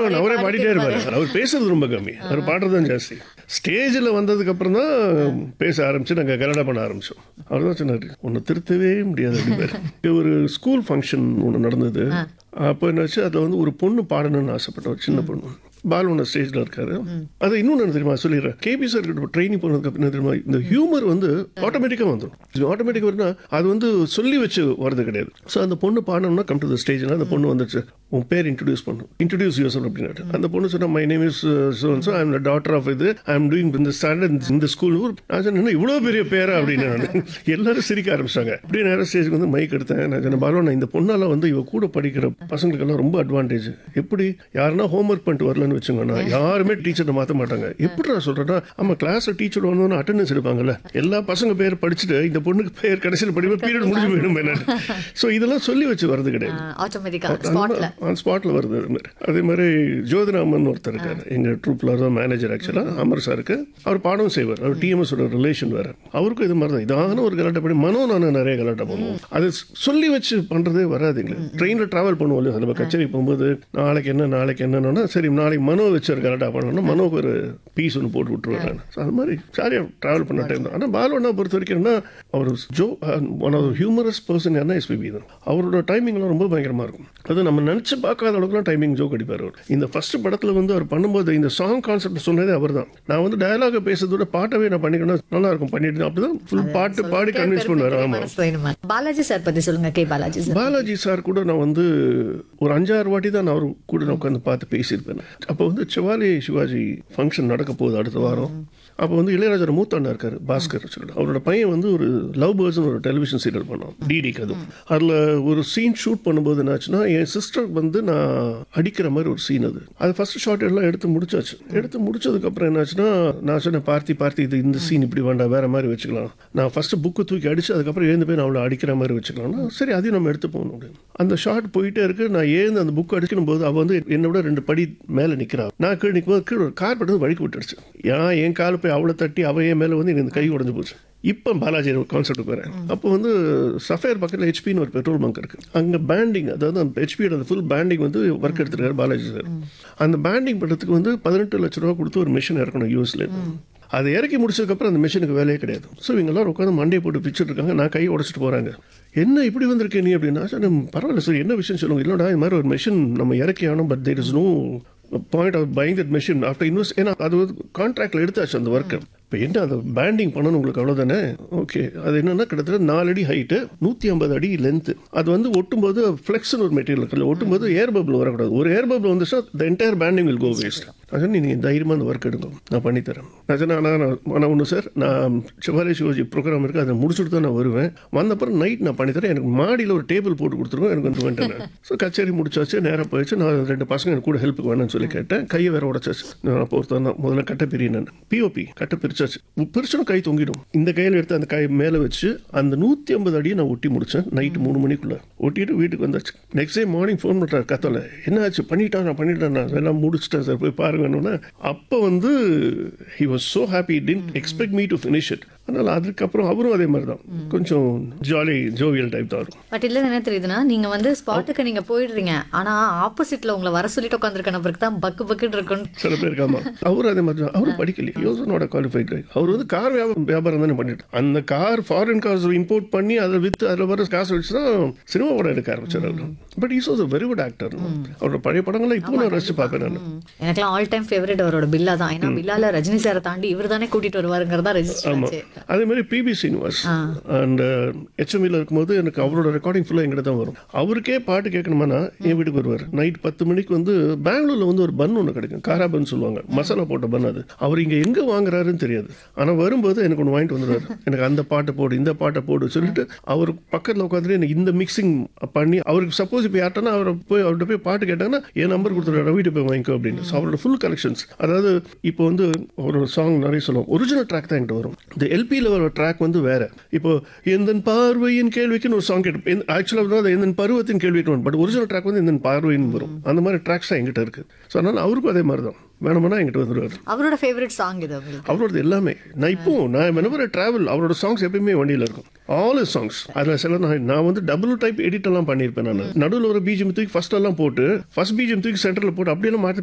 அவரே அவரே பாடிட்டே பாடிட்டே இருப்பாரு அவர் பேசுறது ரொம்ப கம்மி அவர் பாடுறது தான் ஜாஸ்தி ஸ்டேஜில் வந்ததுக்கு அப்புறம் தான் பேச ஆரம்பிச்சு நாங்கள் கலடா பண்ண ஆரம்பிச்சோம் அவர் தான் சொன்னார் ஒன்று திருத்தவே முடியாது அப்படின்னாரு ஒரு ஸ்கூல் ஃபங்க்ஷன் ஒன்று நடந்தது அப்போ என்னாச்சு அதில் வந்து ஒரு பொண்ணு பாடணும்னு ஆசைப்பட்ட ஒரு சின்ன பொண்ணு பால் ஒன்று ஸ்டேஜில் இருக்காரு அது இன்னொன்று என்ன தெரியுமா சொல்லிடுறேன் கேபி சார் கிட்ட ட்ரைனிங் போனதுக்கு அப்புறம் என்ன தெரியுமா இந்த ஹியூமர் வந்து ஆட்டோமேட்டிக்காக வந்துடும் ஆட்டோமேட்டிக்காக வரும்னா அது வந்து சொல்லி வச்சு வர்றது கிடையாது ஸோ அந்த பொண்ணு பாடணும்னா கம் டு த ஸ்டேஜ்னா அந்த பொண்ணு வந்துச்சு உன் பேர் இன்ட்ரடியூஸ் பண்ணும் இன்ட்ரடியூஸ் யூசர் அப்படின்னாட்டு அந்த பொண்ணு சொன்னா my name is so so I'm the daughter of இது ஐ எம் டூயிங் இந்த ஸ்டாண்டர்ட் இந்த ஸ்கூல் நான் சொன்னேன் இவ்வளோ பெரிய பேரா அப்படின்னு நான் எல்லாரும் சிரிக்க ஆரம்பிச்சாங்க அப்படியே நேரம் ஸ்டேஜ்க்கு வந்து மைக் எடுத்தேன் நான் சொன்னேன் பாலோ நான் இந்த பொண்ணால வந்து இவ கூட படிக்கிற பசங்களுக்கெல்லாம் ரொம்ப அட்வான்டேஜ் எப்படி யாருன்னா ஹோம்ஒர்க் பண்ணிட்டு வரலன்னு வச்சுக்கோங்கண்ணா யாருமே டீச்சரை மாற்ற மாட்டாங்க எப்படி நான் சொல்றேன்னா ஆமா கிளாஸ்ல டீச்சர் வந்தோன்னு அட்டண்டன்ஸ் எடுப்பாங்கல்ல எல்லா பசங்க பேர் படிச்சுட்டு இந்த பொண்ணுக்கு பேர் கடைசியில் படிப்பு பீரியட் முடிஞ்சு போயிடும் என்ன ஸோ இதெல்லாம் சொல்லி வச்சு வர்றது கிடையாது ஆட்டோமேட்டிக்கா ஸ்பாட்ல ஆன் ஸ்பாட்ல வருது அது மாதிரி அதே மாதிரி ஜோதிராமன் ஒருத்தர் இருக்காரு எங்க ட்ரூப்ல தான் மேனேஜர் ஆக்சுவலா அமர் சாருக்கு அவர் பாடம் செய்வார் அவர் டிஎம்எஸ் ஓட ரிலேஷன் வேற அவருக்கும் இது மாதிரி தான் இதான ஒரு கலாட்டா பண்ணி மனோ நானும் நிறைய கலாட்டா பண்ணுவோம் அது சொல்லி வச்சு பண்றதே வராது எங்களுக்கு ட்ரெயினில் டிராவல் பண்ணுவோம் இல்லையா நம்ம கச்சேரி போகும்போது நாளைக்கு என்ன நாளைக்கு என்னன்னா சரி நாளைக்கு மனோ வச்சு ஒரு கலாட்டா பண்ணணும்னா மனோக்கு ஒரு பீஸ் ஒன்று போட்டு விட்டுருவேன் நான் So, அது மாதிரி ஜாலியாக ட்ராவல் பண்ண டைம் தான் ஆனால் பாலுவண்ணா பொறுத்த வரைக்கும் என்ன அவர் ஜோ ஒன் ஆஃப் ஹியூமரஸ் பர்சன் யாருன்னா எஸ்பிபி தான் அவரோட டைமிங்லாம் ரொம்ப பயங்கரமாக இருக்கும் அது நம்ம நினச்சி பார்க்காத அளவுக்குலாம் டைமிங் ஜோக் அடிப்பார் அவர் இந்த ஃபர்ஸ்ட் படத்தில் வந்து அவர் பண்ணும்போது இந்த சாங் கான்செப்ட் சொன்னதே அவர் தான் நான் வந்து டயலாக பேசுறத விட பாட்டவே நான் பண்ணிக்கணும் நல்லா இருக்கும் பண்ணிட்டு அப்படிதான் ஃபுல் பாட்டு பாடி கன்வின்ஸ் பண்ணுவார் ஆமாம் மனசு வேணுமா பாலாஜி சார் பத்தி சொல்லுங்க K Balaji sir Balaji sir கூட நான் வந்து ஒரு அஞ்சாறு வாட்டி தான் நான் அவர் கூட நான் உட்காந்து பார்த்து பேசியிருப்பேன் அப்போ வந்து சிவாலி சிவாஜி ஃபங்க்ஷன் நடக்க போகுது அடுத்த வாரம் அப்போ வந்து இளையராஜர் மூத்த அண்ணா இருக்காரு பாஸ்கர் சொல்லிட்டு அவரோட பையன் வந்து ஒரு லவ் பேர்ட்ஸ்னு ஒரு டெலிவிஷன் சீரியல் பண்ணோம் டிடிக்கு அது அதில் ஒரு சீன் ஷூட் பண்ணும்போது என்னாச்சுன்னா என் சிஸ்டர் வந்து நான் அடிக்கிற மாதிரி ஒரு சீன் அது அது ஃபர்ஸ்ட் ஷாட் எல்லாம் எடுத்து முடிச்சாச்சு எடுத்து முடிச்சதுக்கப்புறம் என்னாச்சுன்னா நான் சொன்னேன் பார்த்தி பார்த்தி இது இந்த சீன் இப்படி வேண்டாம் வேற மாதிரி வச்சுக்கலாம் நான் ஃபர்ஸ்ட் புக்கு தூக்கி அடிச்சு அதுக்கப்புறம் எழுந்து போய் நான் அவளை அடிக்கிற மாதிரி வச்சுக்கலாம்னா சரி அதையும் நம்ம எடுத்து போகணும் அப்படின்னு அந்த ஷாட் போயிட்டே இருக்கு நான் ஏந்து அந்த புக் அடிக்கணும் போது அவள் வந்து என்னை விட ரெண்டு படி மேலே நிற்கிறா நான் கீழே நிற்கும் போது கீழே ஒரு கார் பட்டு வழிக்கு விட்டுடுச்சு ஏன் என் கால் போய் அவளை தட்டி அவள் என் மேலே வந்து எனக்கு இந்த கை உடஞ்சு போச்சு இப்போ பாலாஜி கான்செப்ட் வரேன் அப்போ வந்து சஃபேர் பக்கத்தில் ஹெச்பின்னு ஒரு பெட்ரோல் பங்க் இருக்கு அங்கே பேண்டிங் அதாவது அந்த ஹெச்பியோட அந்த ஃபுல் பேண்டிங் வந்து ஒர்க் எடுத்துருக்காரு பாலாஜி சார் அந்த பேண்டிங் பண்ணுறதுக்கு வந்து பதினெட்டு லட்ச ரூபா கொடுத்து ஒரு மிஷின் இறக்கணும் யூஎஸ்ல அதை இறக்கி முடிச்சதுக்கப்புறம் அந்த மிஷினுக்கு வேலையே கிடையாது ஸோ இவங்க எல்லாரும் உட்காந்து மண்டையை போட்டு பிச்சுட்டு இருக்காங்க நான் கை உடச்சிட்டு போகிறாங்க என்ன இப்படி வந்திருக்கே நீ அப்படின்னா சார் பரவாயில்ல சார் என்ன விஷயம் சொல்லுங்க இல்லைடா இது மாதிரி ஒரு மிஷின் நம்ம இறக்கி ஆனோம் but there is no point of buying that machine after invest ஏன்னா அது வந்து கான்ட்ராக்டில் எடுத்தாச்சு அந்த ஒர்க்கு இப்போ என்ன அந்த பேண்டிங் பண்ணணும் உங்களுக்கு அவ்வளோதானே ஓகே அது என்னன்னா கிட்டத்தட்ட நாலு அடி ஹைட்டு நூற்றி ஐம்பது அடி லென்த்து அது வந்து ஒட்டும்போது ஃப்ளெக்ஸ்னு ஒரு மெட்டீரியல் இருக்குல்ல ஒட்டும்போது ஏர் பபிள் வரக்கூடாது ஒரு ஏர் பபிள் வந்துச்சுன்னா the entire painting will go waste நான் சொன்னேன் நீங்கள் தைரியமாக அந்த ஒர்க் எடுங்க நான் பண்ணித்தரேன் நான் சொன்னேன் ஆனால் நான் நான் ஒன்று சார் நான் சிவாலி சிவாஜி ப்ரோக்ராம் இருக்குது அதை முடிச்சுட்டு தான் நான் வருவேன் வந்தப்பறம் நைட் நான் பண்ணித்தரேன் எனக்கு மாடியில் ஒரு டேபிள் போட்டு கொடுத்துருவோம் எனக்கு வந்து வந்துட்டேன் ஸோ கச்சேரி முடிச்சாச்சு நேராக போயிடுச்சு நான் ரெண்டு பசங்க எனக்கு கூட ஹெல்ப்புக்கு வேணும்னு சொல்லி கேட்டேன் கையை வேற உடச்சாச்சு நான் பொறுத்தான் தான் முதல்ல கட்டை பிரி நான் பிஓபி கட்டை பிரிச்சாச்சு பிரிச்சனும் கை தொங்கிடும் இந்த கையில் எடுத்து அந்த கை மேலே வச்சு அந்த நூற்றி ஐம்பது அடியை நான் ஒட்டி முடிச்சேன் நைட்டு மூணு மணிக்குள்ள ஒட்டிட்டு வீட்டுக்கு வந்தாச்சு நெக்ஸ்ட் டே மார்னிங் ஃபோன் பண்ணுறாரு கத்தல என்ன ஆச்சு பண்ணிட்டான் நான் பண்ணிட்டேன் நான் எல்லாம் முடிச்சிட்டேன் சார் போய் பாருங்கன்னு அப்போ வந்து he was so happy tend expect me to finish it அதனால் அதுக்கப்புறம் அவரும் அதே மாதிரி தான் கொஞ்சம் ஜாலி ஜோவியல் டைப் தான் வரும் பட் இல்ல என்ன தெரியுதுன்னா நீங்க வந்து ஸ்பாட்டுக்கு நீங்க போயிடுறீங்க ஆனா ஆப்போசிட்ல உங்களை வர சொல்லிட்டு உட்காந்துருக்க நபருக்கு தான் பக்கு பக்குன்னு இருக்கும் சில பேர் இருக்காமா அவரும் அதே மாதிரி தான் அவரும் படிக்கலையே யோசனோட குவாலிஃபைட் கை அவர் வந்து கார் வியாபாரம் வியாபாரம் தானே பண்ணிட்டு அந்த கார் ஃபாரின் கார்ஸ் இம்போர்ட் பண்ணி அதை வித்து அதில் வர காசு வச்சு தான் சினிமா படம் எடுக்க ஆரம்பிச்சார் அவர் but is was a very good actor அவரோட பழைய படங்களை இப்போ நான் ரசிச்சு பார்ப்பேன் நான் எனக்குலாம் ஆல் டைம் ஃபேவரட் அவரோட பில்லா தான் ஏன்னா பில்லால ரஜினி சாரை தாண்டி இவர் தானே கூட்டிட்டு வருவாருங்கிறதா ரெஜிஸ்டர் ஆச்சு அதே மாதிரி பிபி சீனிவாஸ் அண்ட் ஹெச்எம்இல இருக்கும்போது எனக்கு அவரோட ரெக்கார்டிங் ஃபுல்லாக எங்கிட்ட தான் வரும் அவருக்கே பாட்டு கேட்கணுமானா என் வீட்டுக்கு வருவார் நைட் பத்து மணிக்கு வந்து பெங்களூர்ல வந்து ஒரு பன் ஒன்று கிடைக்கும் காரா பன் சொல்லுவாங்க மசாலா போட்ட பன் அது அவர் இங்கே எங்கே வாங்குறாருன்னு தெரியாது ஆனால் வரும்போது எனக்கு ஒன்று வாங்கிட்டு வந்துடுவார் எனக்கு அந்த பாட்டை போடு இந்த பாட்டை போடு சொல்லிட்டு அவர் பக்கத்தில் உட்காந்துட்டு எனக்கு இந்த மிக்சிங் பண்ணி அவருக்கு சப்போஸ் இப்போ யார்ட்டனா அவரை போய் அவர்கிட்ட போய் பாட்டு கேட்டாங்கன்னா என் நம்பர் கொடுத்துருவாரு ரவிட்ட போய் வாங்கிக்கோ அப்படின்னு ஸோ அவரோட ஃபுல் கலெக்ஷன்ஸ் அதாவது இப்போ வந்து ஒரு சாங் நிறைய சொல்லுவோம் ஒரிஜினல் ட்ராக் தான் என்கிட்ட வரும் இந்த எல்பியில் வர ட்ராக் வந்து வேற இப்போ எந்தன் பார்வையின் கேள்விக்குன்னு ஒரு சாங் கேட்டு ஆக்சுவலாக வந்து எந்தன் பருவத்தின் கேள்விக்கு வரும் பட் ஒரிஜினல் ட்ராக் வந்து எந்தன் பார்வையின் வரும் அந்த மாதிரி ட்ராக்ஸ் தான் எங்கிட்ட இருக்கு ஸோ அதனால அவருக்கும் அதே மாதிரி தான் வேணும்னா எங்கிட்ட வந்துடுவார் அவரோட ஃபேவரட் சாங் இது உங்களுக்கு அவரோடது எல்லாமே நான் இப்போ நான் வெனவர் டிராவல் அவரோட சாங்ஸ் எப்பயுமே வண்டியில் இருக்கும் ஆல் இஸ் சாங்ஸ் அதில் சில நான் நான் வந்து டபுள் டைப் எடிட் எல்லாம் பண்ணியிருப்பேன் நான் நடுவில் ஒரு பிஜிஎம் தூக்கி ஃபர்ஸ்ட் எல்லாம் போட்டு ஃபர்ஸ்ட் பிஜிஎம் தூக்கி சென்டரில் போட்டு அப்படியெல்லாம் மாற்றி